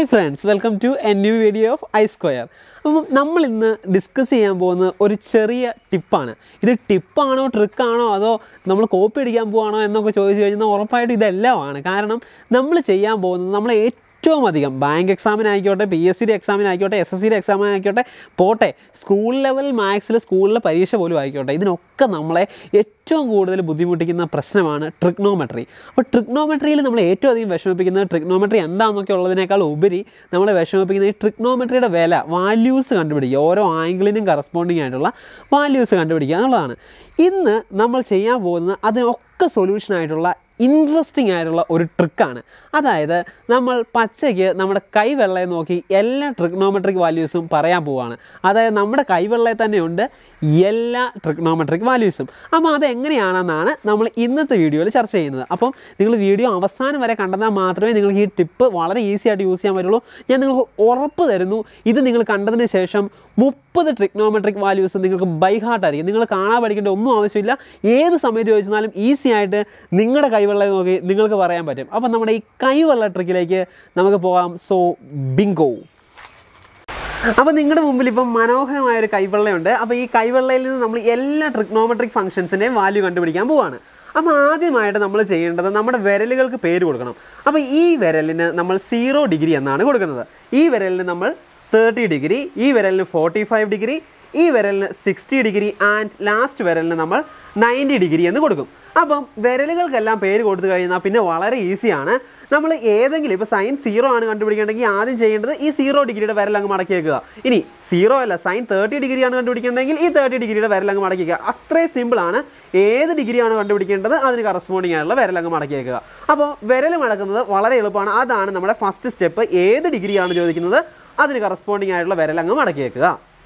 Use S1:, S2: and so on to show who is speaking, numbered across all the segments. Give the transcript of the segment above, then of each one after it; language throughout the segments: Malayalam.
S1: friends welcome to a new video of I square അപ്പം നമ്മൾ ഇന്ന് ഡിസ്കസ് ചെയ്യാൻ പോകുന്ന ഒരു ചെറിയ ടിപ്പാണ് ഇത് ടിപ്പാണോ ട്രിക്കാണോ അതോ നമ്മൾ കോപ്പി അടിക്കാൻ പോവാണോ എന്നൊക്കെ ചോദിച്ചു കഴിഞ്ഞാൽ ഉറപ്പായിട്ടും ഇതെല്ലാമാണ് കാരണം നമ്മൾ ചെയ്യാൻ പോകുന്നത് നമ്മൾ ഏറ്റവും അധികം ബാങ്ക് എക്സാമിനായിക്കോട്ടെ പി എസ് സിയുടെ എക്സാമിനായിക്കോട്ടെ എസ് എസ് സിയുടെ എക്സാമിനായിക്കോട്ടെ പോട്ടെ സ്കൂൾ ലെവൽ മാത്സിൽ സ്കൂളിലെ പരീക്ഷ പോലും ആയിക്കോട്ടെ ഇതിനൊക്കെ നമ്മളെ ഏറ്റവും കൂടുതൽ ബുദ്ധിമുട്ടിക്കുന്ന പ്രശ്നമാണ് ട്രിഗ്നോമെട്രി അപ്പോൾ ട്രിഗ്നോമെട്രിയിൽ നമ്മൾ ഏറ്റവും അധികം വിഷമിപ്പിക്കുന്നത് ട്രിഗ്നോമെട്രി എന്താണെന്നൊക്കെ ഉള്ളതിനേക്കാൾ ഉപരി നമ്മളെ വിഷമിപ്പിക്കുന്നത് ഈ ട്രിഗ്നോമെട്രിയുടെ വില വാല്യൂസ് കണ്ടുപിടിക്കുക ഓരോ ആംഗിളിനും കറസ്പോണ്ടിങ് ആയിട്ടുള്ള വാല്യൂസ് കണ്ടുപിടിക്കുക എന്നുള്ളതാണ് ഇന്ന് നമ്മൾ ചെയ്യാൻ പോകുന്നത് അതിനൊക്കെ സൊല്യൂഷൻ ആയിട്ടുള്ള ഇൻട്രസ്റ്റിംഗ് ആയിട്ടുള്ള ഒരു ട്രിക്കാണ് അതായത് നമ്മൾ പച്ചയ്ക്ക് നമ്മുടെ കൈവെള്ളയെ നോക്കി എല്ലാ ട്രിഗ്നോമെട്രിക് വാല്യൂസും പറയാൻ പോവുകയാണ് അതായത് നമ്മുടെ കൈവെള്ളയിൽ തന്നെയുണ്ട് എല്ലാ ട്രിഗ്നോമെട്രിക് വാല്യൂസും അപ്പോൾ അതെങ്ങനെയാണെന്നാണ് നമ്മൾ ഇന്നത്തെ വീഡിയോയിൽ ചർച്ച ചെയ്യുന്നത് അപ്പം നിങ്ങൾ വീഡിയോ അവസാനം വരെ കണ്ടെന്നാൽ മാത്രമേ നിങ്ങൾക്ക് ഈ ടിപ്പ് വളരെ ഈസി ആയിട്ട് യൂസ് ചെയ്യാൻ പറ്റുള്ളൂ ഞാൻ നിങ്ങൾക്ക് ഉറപ്പ് തരുന്നു ഇത് നിങ്ങൾ കണ്ടതിന് ശേഷം മുപ്പത് ട്രിഗ്നോമെട്രിക് വാല്യൂസ് നിങ്ങൾക്ക് ബൈ ഹാർട്ട് ആയിരിക്കും നിങ്ങൾ കാണാൻ പഠിക്കേണ്ട ഒന്നും ആവശ്യമില്ല ഏത് സമയത്ത് ചോദിച്ചാലും ഈസി ആയിട്ട് നിങ്ങളുടെ കൈവെള്ളം നോക്കി നിങ്ങൾക്ക് പറയാൻ പറ്റും അപ്പം നമ്മുടെ ഈ കൈവെള്ള ട്രിക്കിലേക്ക് നമുക്ക് പോകാം സോ ബിങ്കോ അപ്പോൾ നിങ്ങളുടെ മുമ്പിൽ ഇപ്പം മനോഹരമായ ഒരു കൈവെള്ളയുണ്ട് അപ്പോൾ ഈ കൈവെള്ളയിൽ നിന്ന് നമ്മൾ എല്ലാ ട്രിഗ്നോമെട്രിക് ഫംഗ്ഷൻസിൻ്റെയും വാല്യൂ കണ്ടുപിടിക്കാൻ പോവാണ് അപ്പോൾ ആദ്യമായിട്ട് നമ്മൾ ചെയ്യേണ്ടത് നമ്മുടെ വിരലുകൾക്ക് പേര് കൊടുക്കണം അപ്പോൾ ഈ വിരലിന് നമ്മൾ സീറോ ഡിഗ്രി എന്നാണ് കൊടുക്കുന്നത് ഈ വിരലിന് നമ്മൾ തേർട്ടി ഡിഗ്രി ഈ വിരലിന് ഫോർട്ടി ഫൈവ് ഡിഗ്രി ഈ വിരലിന് സിക്സ്റ്റി ഡിഗ്രി ആൻഡ് ലാസ്റ്റ് വിരലിന് നമ്മൾ നയൻറ്റി ഡിഗ്രി എന്ന് കൊടുക്കും അപ്പം വിരലുകൾക്കെല്ലാം പേര് കൊടുത്തു കഴിഞ്ഞാൽ പിന്നെ വളരെ ഈസിയാണ് നമ്മൾ ഏതെങ്കിലും ഇപ്പോൾ സൈൻ സീറോ ആണ് കണ്ടുപിടിക്കേണ്ടെങ്കിൽ ആദ്യം ചെയ്യേണ്ടത് ഈ സീറോ ഡിഗ്രിയുടെ വിരൽ അങ്ങ് മടക്കി വെക്കുക ഇനി സീറോ അല്ല സൈൻ തേർട്ടി ഡിഗ്രിയാണ് കണ്ടുപിടിക്കേണ്ടെങ്കിൽ ഈ തേർട്ടി ഡിഗ്രിയുടെ വിരൽ അങ്ങ് മടക്കി വെക്കുക അത്രയും സിമ്പിളാണ് ഏത് ഡിഗ്രിയാണ് കണ്ടുപിടിക്കേണ്ടത് അതിന് കറസ്പോണ്ടിങ് ആയിട്ടുള്ള വിരൽ അങ്ങ് മടക്കി വെക്കുക അപ്പോൾ വിരൽ മടക്കുന്നത് വളരെ എളുപ്പമാണ് അതാണ് നമ്മുടെ ഫസ്റ്റ് സ്റ്റെപ്പ് ഏത് ഡിഗ്രിയാണ് ചോദിക്കുന്നത് അതിന് കറസ്പോണ്ടിങ് ആയിട്ടുള്ള വിരൽ അങ്ങ് മടക്കി വെക്കുക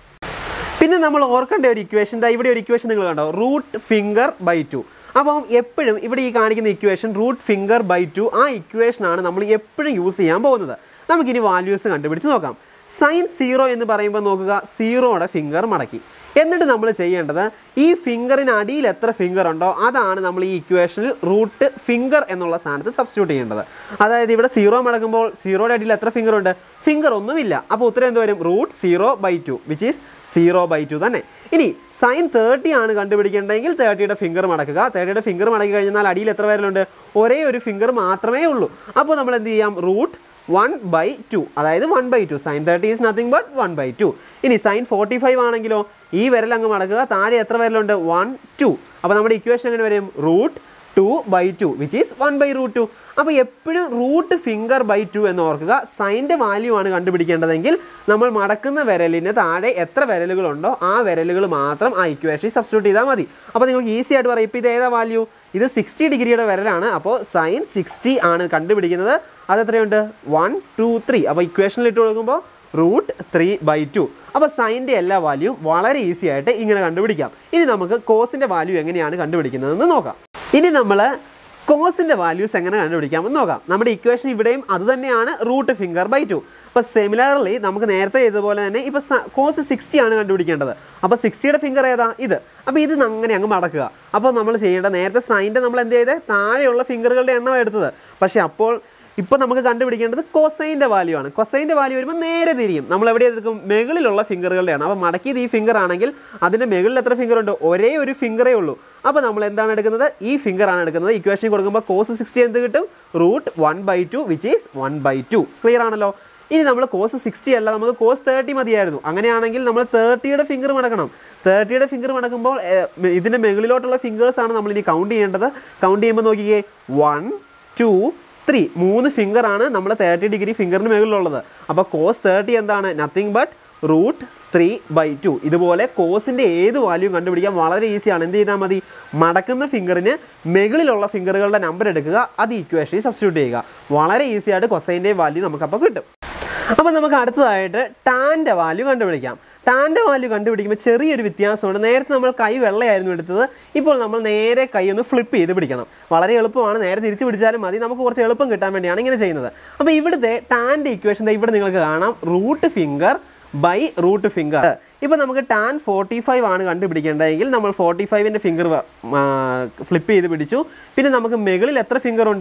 S1: പിന്നെ നമ്മൾ ഓർക്കേണ്ട ഒരു ഇക്വേഷൻ ദാ ഇവിടെ ഒരു ഇക്വേഷൻ നിങ്ങൾ കണ്ടോ റൂട്ട് ഫിംഗർ ബൈ ടു അപ്പം എപ്പോഴും ഇവിടെ ഈ കാണിക്കുന്ന equation root finger by two ആ ഇക്വേഷനാണ് നമ്മൾ എപ്പോഴും യൂസ് ചെയ്യാൻ പോകുന്നത് നമുക്കിനി വാല്യൂസ് കണ്ടുപിടിച്ച് നോക്കാം സൈൻ സീറോ എന്ന് പറയുമ്പോൾ നോക്കുക സീറോയുടെ ഫിംഗർ മടക്കി എന്നിട്ട് നമ്മൾ ചെയ്യേണ്ടത് ഈ ഫിംഗറിന് അടിയിൽ എത്ര ഫിംഗർ ഉണ്ടോ അതാണ് നമ്മൾ ഈ ഇക്വേഷനിൽ റൂട്ട് ഫിംഗർ എന്നുള്ള സ്ഥാനത്ത് സബ്സ്റ്റിറ്റ്യൂട്ട് ചെയ്യേണ്ടത് അതായത് ഇവിടെ സീറോ മടക്കുമ്പോൾ സീറോയുടെ അടിയിൽ എത്ര ഫിംഗർ ഉണ്ട് ഫിംഗർ ഒന്നുമില്ല അപ്പോൾ ഉത്തരം എന്ത് വരും root zero by two which is zero by two തന്നെ ഇനി സൈൻ തേർട്ടി ആണ് കണ്ടുപിടിക്കേണ്ടതെങ്കിൽ തേർട്ടിയുടെ ഫിംഗർ മടക്കുക തേർട്ടിയുടെ ഫിംഗർ മടക്കി കഴിഞ്ഞാൽ അടിയിൽ എത്ര പേരിലുണ്ട് ഒരേ ഒരു ഫിംഗർ മാത്രമേ ഉള്ളൂ അപ്പോൾ നമ്മൾ എന്ത് ചെയ്യാം റൂട്ട് വൺ ബൈ ടു അതായത് one by two sine thirty is nothing but one by two ഇനി സൈൻ ഫോർട്ടി ഫൈവ് ആണെങ്കിലോ ഈ വിരൽ അങ്ങ് മടക്കുക താഴെ എത്ര വിരലുണ്ട് വൺ ടു അപ്പോൾ നമ്മുടെ ഇക്വേഷൻ എങ്ങനെ വരും root two by two which is one by root two അപ്പോൾ എപ്പോഴും റൂട്ട് ഫിംഗർ ബൈ ടു എന്ന് ഓർക്കുക സൈൻ്റെ വാല്യൂ ആണ് കണ്ടുപിടിക്കേണ്ടതെങ്കിൽ നമ്മൾ മടക്കുന്ന വിരലിന് താഴെ എത്ര വിരലുകളുണ്ടോ ആ വിരലുകൾ മാത്രം ആ ഇക്വേഷനിൽ സബ്സ്റ്റിറ്റ്യൂട്ട് ചെയ്താൽ മതി അപ്പോൾ നിങ്ങൾക്ക് ഈസി ആയിട്ട് പറയാം ഇപ്പോൾ ഇത് ഏതാ വാല്യൂ ഇത് സിക്സ്റ്റി ഡിഗ്രിയുടെ വിരലാണ് അപ്പോൾ സൈൻ സിക്സ്റ്റി ആണ് കണ്ടുപിടിക്കുന്നത് അത് എത്രയുണ്ട് വൺ ടു ത്രീ അപ്പോൾ ഇക്വേഷനിൽ ഇട്ട് കൊടുക്കുമ്പോൾ റൂട്ട് ത്രീ ബൈ ടു അപ്പോൾ സൈൻ്റെ എല്ലാ വാല്യൂവും വളരെ ഈസി ആയിട്ട് ഇങ്ങനെ കണ്ടുപിടിക്കാം ഇനി നമുക്ക് കോസിൻ്റെ വാല്യൂ എങ്ങനെയാണ് കണ്ടുപിടിക്കുന്നതെന്ന് നോക്കാം ഇനി നമ്മൾ കോസിൻ്റെ വാല്യൂസ് എങ്ങനെ കണ്ടുപിടിക്കാമെന്ന് നോക്കാം നമ്മുടെ ഇക്വേഷൻ ഇവിടെയും അത് തന്നെയാണ് റൂട്ട് ഫിംഗർ ബൈ ടു അപ്പോൾ സിമിലർലി നമുക്ക് നേരത്തെ ചെയ്തതുപോലെ തന്നെ ഇപ്പോൾ കോസ് സിക്സ്റ്റി ആണ് കണ്ടുപിടിക്കേണ്ടത് അപ്പോൾ സിക്സ്റ്റിയുടെ ഫിംഗർ ഏതാ ഇത് അപ്പോൾ ഇത് അങ്ങനെ അങ്ങ് മടക്കുക അപ്പോൾ നമ്മൾ ചെയ്യേണ്ട നേരത്തെ സൈൻ്റെ നമ്മൾ എന്ത് ചെയ്തത് താഴെയുള്ള ഫിംഗറുകളുടെ എണ്ണം എടുത്തത് പക്ഷേ അപ്പോൾ ഇപ്പോൾ നമുക്ക് കണ്ടുപിടിക്കേണ്ടത് കൊസൈൻ്റെ വാല്യൂ ആണ് കൊസൈൻ്റെ വാല്യൂ വരുമ്പോൾ നേരെ തിരിയും നമ്മൾ എവിടെ എടുക്കും മുകളിലുള്ള ഫിംഗറുകളുടെയാണ് അപ്പോൾ മടക്കിയത് ഈ ഫിംഗർ ആണെങ്കിൽ അതിൻ്റെ മുകളിൽ എത്ര ഫിംഗർ ഉണ്ട് ഒരേ ഒരു ഫിംഗറേ ഉള്ളൂ അപ്പോൾ നമ്മൾ എന്താണ് എടുക്കുന്നത് ഈ ഫിംഗർ ആണ് എടുക്കുന്നത് ഇക്വേഷൻ കൊടുക്കുമ്പോൾ കോസ് സിക്സ്റ്റി എന്ത് കിട്ടും root one by two which is one by two clear ആണല്ലോ ഇനി നമ്മൾ കോസ് സിക്സ്റ്റി അല്ല നമുക്ക് കോസ് തേർട്ടി മതിയായിരുന്നു അങ്ങനെയാണെങ്കിൽ നമ്മൾ തേർട്ടിയുടെ ഫിംഗർ മടക്കണം തേർട്ടിയുടെ ഫിംഗർ മടക്കുമ്പോൾ ഇതിൻ്റെ മുകളിലോട്ടുള്ള ഫിംഗേഴ്സ് ആണ് നമ്മൾ ഇനി കൗണ്ട് ചെയ്യേണ്ടത് കൗണ്ട് ചെയ്യുമ്പോൾ നോക്കിക്കേ വൺ ടു ത്രീ മൂന്ന് ഫിംഗർ ആണ് നമ്മൾ തേർട്ടി ഡിഗ്രി ഫിംഗറിന് മുകളിലുള്ളത് അപ്പോൾ കോസ് തേർട്ടി എന്താണ് nothing but root three by two ഇതുപോലെ കോസിൻ്റെ ഏത് വാല്യൂ കണ്ടുപിടിക്കാൻ വളരെ ഈസിയാണ് എന്ത് ചെയ്താൽ മതി മടക്കുന്ന ഫിംഗറിന് മുകളിലുള്ള ഫിംഗറുകളുടെ നമ്പർ എടുക്കുക അത് ഇക്വേഷനിൽ സബ്സ്റ്റിറ്റ്യൂട്ട് ചെയ്യുക വളരെ ഈസി ആയിട്ട് കൊസൈൻ്റെ വാല്യൂ നമുക്കപ്പോൾ കിട്ടും അപ്പോൾ നമുക്ക് അടുത്തതായിട്ട് ടാൻ്റെ വാല്യൂ കണ്ടുപിടിക്കാം ടാൻ്റെ വാല്യൂ കണ്ടുപിടിക്കുമ്പോൾ ചെറിയൊരു വ്യത്യാസമുണ്ട് നേരത്തെ നമ്മൾ കൈ വെള്ളയായിരുന്നു എടുത്തത് ഇപ്പോൾ നമ്മൾ നേരെ കൈ ഒന്ന് ഫ്ലിപ്പ് ചെയ്ത് പിടിക്കണം വളരെ എളുപ്പമാണ് നേരെ തിരിച്ച് പിടിച്ചാലും മതി നമുക്ക് കുറച്ച് എളുപ്പം കിട്ടാൻ വേണ്ടിയാണ് ഇങ്ങനെ ചെയ്യുന്നത് അപ്പോൾ ഇവിടുത്തെ ടാൻ്റെ ഇക്വേഷൻ ഇവിടെ നിങ്ങൾക്ക് കാണാം root finger by root finger ഇപ്പോൾ നമുക്ക് ടാൻ ഫോർട്ടി ഫൈവ് ആണ് കണ്ടുപിടിക്കേണ്ടതെങ്കിൽ നമ്മൾ ഫോർട്ടി ഫൈവിൻ്റെ ഫിംഗർ ഫ്ലിപ്പ് ചെയ്ത് പിടിച്ചു പിന്നെ നമുക്ക് മുകളിൽ എത്ര ഫിംഗർ ഉണ്ട്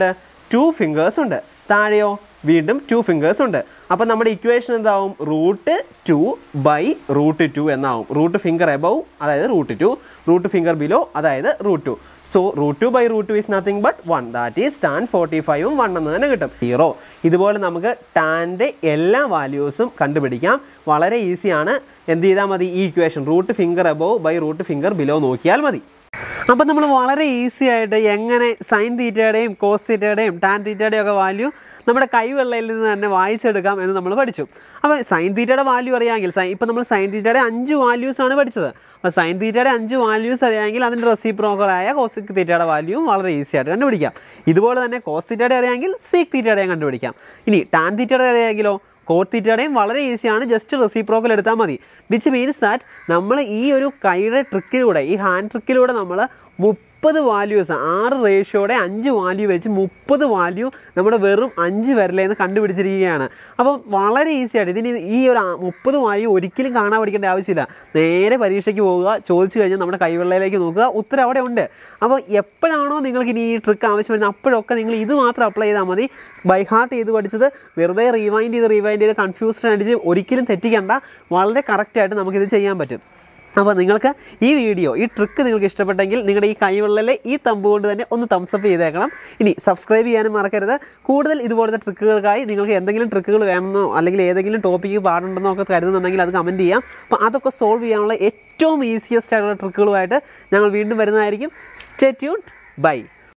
S1: ടു ഫിംഗേഴ്സ് ഉണ്ട് താഴെയോ വീണ്ടും ടു ഫിംഗേഴ്സ് ഉണ്ട് അപ്പോൾ നമ്മുടെ ഇക്വേഷൻ എന്താവും root two by root two എന്നാവും റൂട്ട് ഫിംഗർ എബവ് അതായത് root two root finger below അതായത് root two so root two by root two is nothing but one that is tan forty ഫൈവും വൺ എന്ന് തന്നെ കിട്ടും സീറോ ഇതുപോലെ നമുക്ക് ടാൻ്റെ എല്ലാ വാല്യൂസും കണ്ടുപിടിക്കാം വളരെ ഈസിയാണ് എന്ത് ചെയ്താൽ മതി ഈ equation root finger above by root finger below നോക്കിയാൽ മതി അപ്പം നമ്മൾ വളരെ ഈസി ആയിട്ട് എങ്ങനെ സൈൻ തീറ്റയുടെയും കോസ് തീറ്റയുടെയും ടാൻ തീറ്റയുടെയും ഒക്കെ വാല്യൂ നമ്മുടെ കൈവെള്ളയിൽ നിന്ന് തന്നെ വായിച്ചെടുക്കാം എന്ന് നമ്മൾ പഠിച്ചു അപ്പോൾ സൈൻ തീറ്റയുടെ വാല്യൂ അറിയാമെങ്കിൽ സൈൻ ഇപ്പം നമ്മൾ സൈൻ തീറ്റയുടെ അഞ്ച് വാല്യൂസ് ആണ് പഠിച്ചത് അപ്പോൾ സൈൻ തീറ്റയുടെ അഞ്ച് വാല്യൂസ് അറിയാമെങ്കിൽ അതിൻ്റെ റെസിപ്രോക്കലായ കോസിക് തീറ്റയുടെ വാല്യൂവും വളരെ ഈസി ആയിട്ട് കണ്ടുപിടിക്കാം ഇതുപോലെ തന്നെ കോസ് തീറ്റയുടെ അറിയാമെങ്കിൽ സീക്ക് തീറ്റയുടെയും കണ്ടുപിടിക്കാം ഇനി ടാൻ തീറ്റയുടെ അറിയാമെങ്കിലോ കോട്ട് തീറ്റയുടെയും വളരെ ഈസിയാണ് ജസ്റ്റ് റെസിപ്രോക്കൽ എടുത്താൽ മതി വിച്ച് മീൻസ് ദാറ്റ് നമ്മൾ ഈ ഒരു കൈയുടെ ട്രിക്കിലൂടെ ഈ ഹാൻഡ് ട്രിക്കിലൂടെ നമ്മൾ മുപ്പത് വാല്യൂസ് ആറ് റേഷ്യോടെ അഞ്ച് വാല്യൂ വെച്ച് മുപ്പത് വാല്യൂ നമ്മുടെ വെറും അഞ്ച് വിരലേന്ന് കണ്ടുപിടിച്ചിരിക്കുകയാണ് അപ്പോൾ വളരെ ഈസി ആയിട്ട് ഇതിന് ഈ ഒരു ആ- മുപ്പത് വാല്യൂ ഒരിക്കലും കാണാൻ പഠിക്കേണ്ട ആവശ്യമില്ല നേരെ പരീക്ഷയ്ക്ക് പോവുക ചോദിച്ചു കഴിഞ്ഞാൽ നമ്മുടെ കൈവെള്ളയിലേക്ക് നോക്കുക ഉത്തരം അവിടെ ഉണ്ട് അപ്പോൾ എപ്പോഴാണോ നിങ്ങൾക്ക് ഇനി ഈ ട്രിക്ക് ആവശ്യം വരുന്നത് അപ്പോഴൊക്കെ നിങ്ങൾ ഇത് മാത്രം അപ്ലൈ ചെയ്താൽ മതി ബൈ ഹാർട്ട് ചെയ്ത് പഠിച്ചത് വെറുതെ റീവൈൻഡ് ചെയ്ത് റീവൈൻഡ് ചെയ്ത് കൺഫ്യൂസ്ഡ് അടിച്ച് ഒരിക്കലും തെറ്റിക്കണ്ട വളരെ കറക്റ്റായിട്ട് നമുക്കിത് ചെയ്യാൻ പറ്റും അപ്പോൾ നിങ്ങൾക്ക് ഈ വീഡിയോ ഈ ട്രിക്ക് നിങ്ങൾക്ക് ഇഷ്ടപ്പെട്ടെങ്കിൽ നിങ്ങളുടെ ഈ കൈവെള്ളലെ ഈ തമ്പ് കൊണ്ട് തന്നെ ഒന്ന് തംസപ്പ് ചെയ്തേക്കണം ഇനി സബ്സ്ക്രൈബ് ചെയ്യാനും മറക്കരുത് കൂടുതൽ ഇതുപോലത്തെ ട്രിക്കുകൾക്കായി നിങ്ങൾക്ക് എന്തെങ്കിലും ട്രിക്കുകൾ വേണമെന്നോ അല്ലെങ്കിൽ ഏതെങ്കിലും ടോപ്പിക്ക് പാടുണ്ടെന്നോ ഒക്കെ കരുതുന്നുണ്ടെങ്കിൽ അത് കമൻറ്റ് ചെയ്യാം അപ്പോൾ അതൊക്കെ സോൾവ് ചെയ്യാനുള്ള ഏറ്റവും ഈസിയസ്റ്റ് ആയിട്ടുള്ള ട്രിക്കുകളുമായിട്ട് ഞങ്ങൾ വീണ്ടും വരുന്നതായിരിക്കും സ്റ്റേ ട്യൂൺ ബൈ